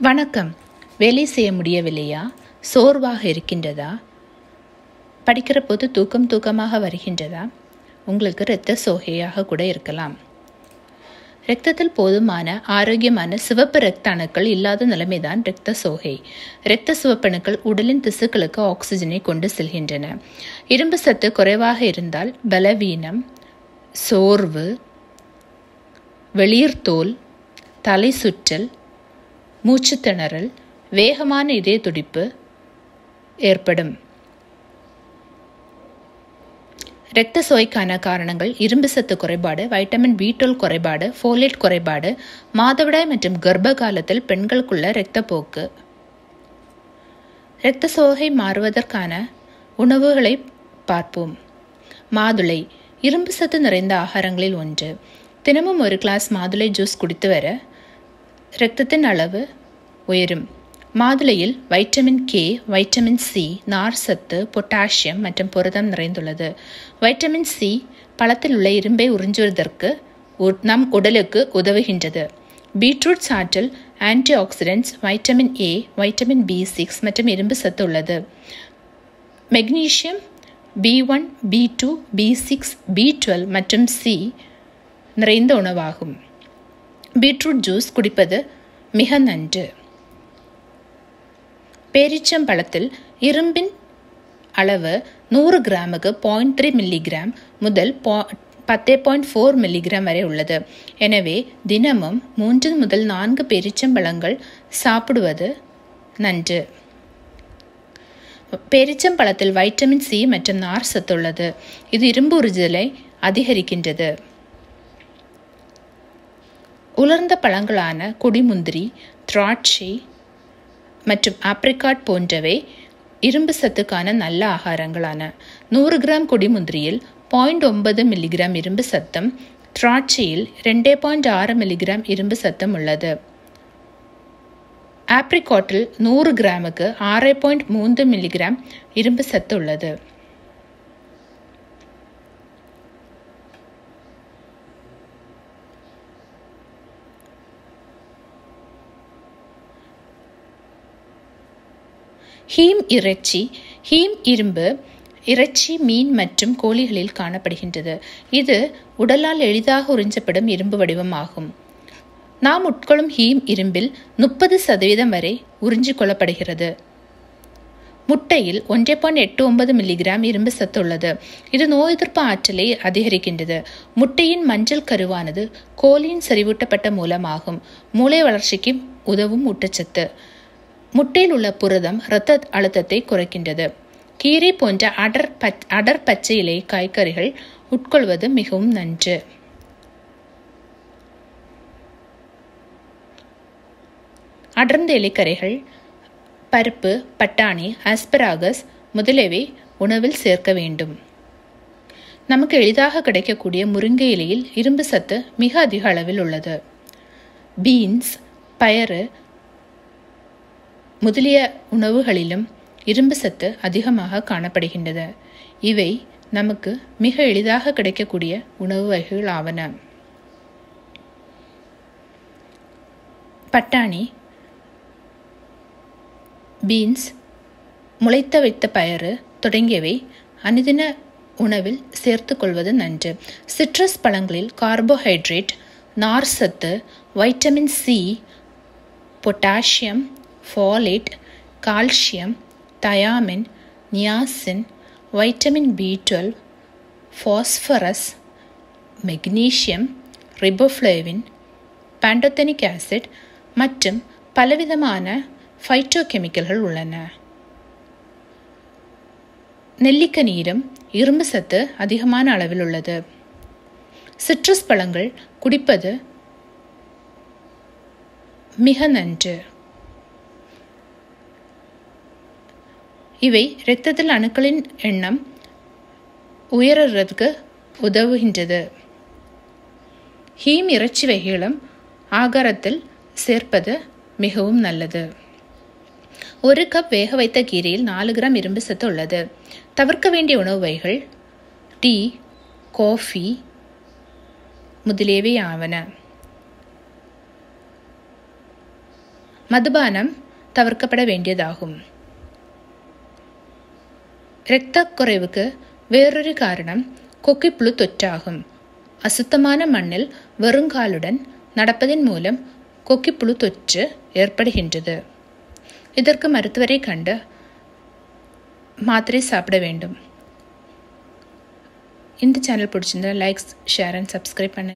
வணக்கம் வேலை செய்ய முடியவில்லையா சோர்வாக இருக்கின்றதா படிக்கிற போது தூக்கம் தூக்கமாக வருகின்றதா உங்களுக்கு இரத்த சோகையாக கூட இருக்கலாம் இரத்தத்தில் போதுமான ஆரோக்கியமான சிவப்பு இரத்த அணுக்கள் இல்லாத நிலைமைதான் இரத்த சோகை இரத்த சிவப்பணுக்கள் உடலின் திசுக்களுக்கு ஆக்சிஜனை கொண்டு செல்கின்றன இரும்பு சத்து குறைவாக இருந்தால் பலவீனம் சோர்வு வெளிர்தோல் தலை சுற்றல் மூச்சுத்திணறல் வேகமான இதய துடிப்பு ஏற்படும் இரத்த சோய்க்கான காரணங்கள் இரும்பு சத்து குறைபாடு வைட்டமின் பி டுவெல் குறைபாடு ஃபோலேட் குறைபாடு மாதவிடாய் மற்றும் கர்ப்ப காலத்தில் பெண்களுக்குள்ள இரத்தப்போக்கு இரத்த சோகை மாறுவதற்கான உணவுகளை பார்ப்போம் மாதுளை இரும்பு சத்து நிறைந்த ஆகாரங்களில் ஒன்று தினமும் ஒரு கிளாஸ் மாதுளை ஜூஸ் குடித்து வர இரத்தத்தின் அளவு உயரும் மாதுளையில் வைட்டமின் கே வைட்டமின் சி நார் சத்து பொட்டாசியம் மற்றும் புரதம் நிறைந்துள்ளது வைட்டமின் சி பழத்தில் உள்ள இரும்பை உறிஞ்சுவதற்கு நம் உடலுக்கு உதவுகின்றது பீட்ரூட் சாற்றில் antioxidants vitamin A vitamin B six மற்றும் இரும்பு சத்து உள்ளது magnesium B one B two B six B twelve மற்றும் சி நிறைந்த உணவாகும் பீட்ரூட் ஜூஸ் குடிப்பது மிக நன்று பேரிச்சம்பழத்தில் இரும்பின் அளவு நூறு கிராமுக்கு பாயிண்ட் த்ரீ மில்லிகிராம் முதல் பத்தே பாயிண்ட் ஃபோர் மில்லிகிராம் வரை உள்ளது எனவே தினமும் மூன்று முதல் நான்கு பேரிச்சம்பழங்கள் சாப்பிடுவது நன்று பேரிச்சம்பழத்தில் வைட்டமின் சி மற்றும் நார் சத்துள்ளது இது இரும்பு உறிஞ்சுதலை அதிகரிக்கின்றது உலர்ந்த பழங்களான கொடிமுந்திரி திராட்சை மற்றும் ஆப்ரிகாட் போன்றவை இரும்பு சத்துக்கான நல்ல ஆகாரங்களான நூறு கிராம் கொடிமுந்திரியில் பாயிண்ட் ஒன்பது மில்லிகிராம் இரும்பு சத்தம் திராட்சையில் ரெண்டே பாயிண்ட் ஆறு மில்லிகிராம் இரும்பு சத்தம் உள்ளது ஆப்ரிகாட்டில் நூறு கிராமுக்கு ஆறு பாயிண்ட் மூன்று மில்லிகிராம் இரும்பு சத்து உள்ளது ஹீம் இறைச்சி ஹீம் இரும்பு இறைச்சி மீன் மற்றும் கோழிகளில் காணப்படுகின்றது இது உடலால் எளிதாக உறிஞ்சப்படும் இரும்பு வடிவமாகும் நாம் உட்கொள்ளும் ஹீம் இரும்பில் முப்பது சதவீதம் வரை உறிஞ்சிக் கொள்ளப்படுகிறது முட்டையில் ஒன்றே பாயிண்ட் எட்டு ஒன்பது மில்லிகிராம் இரும்பு சத்து உள்ளது இது நோய் எதிர்ப்பு ஆற்றலை அதிகரிக்கின்றது முட்டையின் மஞ்சள் கருவானது கோழியின் செறிவூட்டப்பட்ட மூலமாகும் மூளை வளர்ச்சிக்கு உதவும் ஊட்டச்சத்து முட்டையில் உள்ள புரதம் இரத்த அழுத்தத்தை குறைக்கின்றது கீரை போன்ற அடர் பச் அடர் பச்சை இலை காய்கறிகள் உட்கொள்வது மிகவும் நன்று அடர்ந்த இலைக்கறிகள் பருப்பு பட்டாணி ஆஸ்பராகஸ் முதலியவை உணவில் சேர்க்க வேண்டும் நமக்கு எளிதாக கிடைக்கக்கூடிய முருங்கை இலையில் இரும்பு சத்து மிக அதிக அளவில் உள்ளது பீன்ஸ் பயறு முதலிய உணவுகளிலும் இரும்பு சத்து அதிகமாக காணப்படுகின்றது இவை நமக்கு மிக எளிதாக கிடைக்கக்கூடிய உணவு வகைகள் ஆவன பட்டாணி பீன்ஸ் முளைத்த வைத்த பயறு தொடங்கியவை அனுதின உணவில் சேர்த்து கொள்வது நன்று சிட்ரஸ் பழங்களில் கார்போஹைட்ரேட் நார் சத்து vitamin C potassium folate calcium thiamine niacin vitamin B twelve phosphorus magnesium riboflavin pantothenic acid மற்றும் பலவிதமான ஃபைட்டோகெமிக்கல்கள் உள்ளன நெல்லிக்க நீரும் இரும்பு சத்து அதிகமான அளவில் உள்ளது சிட்ரஸ் பழங்கள் குடிப்பது மிக நன்று இவை இரத்தத்தில் அணுக்களின் எண்ணம் உயர்றதுக்கு உதவுகின்றது ஹீம் இறைச்சி வகைகளும் ஆகாரத்தில் சேர்ப்பது மிகவும் நல்லது ஒரு கப் வேக வைத்த கீரையில் நாலு கிராம் இரும்பு சத்து உள்ளது தவிர்க்க வேண்டிய உணவு வகைகள் டீ காஃபி முதலியவை ஆவன மதுபானம் தவிர்க்கப்பட வேண்டியதாகும் இரத்த குறைவுக்கு வேறொரு காரணம் கொக்கிப்புழு தொற்றாகும் அசுத்தமான மண்ணில் வெறுங்காலுடன் நடப்பதன் மூலம் கொக்கிப்புழு தொற்று ஏற்படுகின்றது இதற்கு மருத்துவரை கண்டு மாத்திரை சாப்பிட வேண்டும் இந்த சேனல் பிடிச்சிருந்தா லைக்ஸ் ஷேர் அண்ட் சப்ஸ்கிரைப் பண்ண